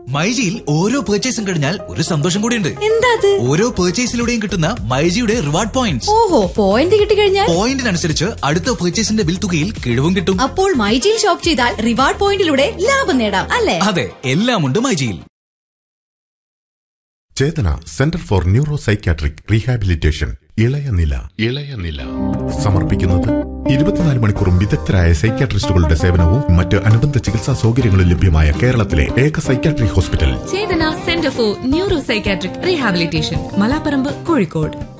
മൈജിയിൽ ഓരോ പർച്ചേസും കഴിഞ്ഞാൽ ഒരു സന്തോഷം കൂടിയുണ്ട് എന്താ അത് ഓരോ പർച്ചേസിലൂടെയും കിട്ടുന്ന മൈജിയുടെ റിവാർഡ് പോയിന്റ്സ് ഓഹോ പോയിന്റ് കിട്ടിക്കഴിഞ്ഞാൽ പോയിന്റിനനുസരിച്ച് അടുത്ത പർച്ചേസിന്റെ ബിൽ തുകയിൽ കിഴിവും കിട്ടും അപ്പോൾ മൈജിയിൽ ഷോപ്പ് ചെയ്താൽ റിവാർഡ് പോയിന്റിലൂടെ ലാഭം നേടാം അല്ലേ അതെ എല്ലാമുണ്ട് മൈജിയിൽ Chethana centre for neuro psychiatric rehabilitation ഇളയനില ഇളയനില സമർപ്പിക്കുന്നത് ഇരുപത്തിനാല് മണിക്കൂറും വിദഗ്ധരായ സൈക്യാട്രിസ്റ്റുകളുടെ സേവനവും മറ്റ് അനുബന്ധ ചികിത്സാ സൗകര്യങ്ങളും ലഭ്യമായ കേരളത്തിലെ ഏക psychiatric hospital Chethana centre for neuro psychiatric rehabilitation Malaparamba Kozhikode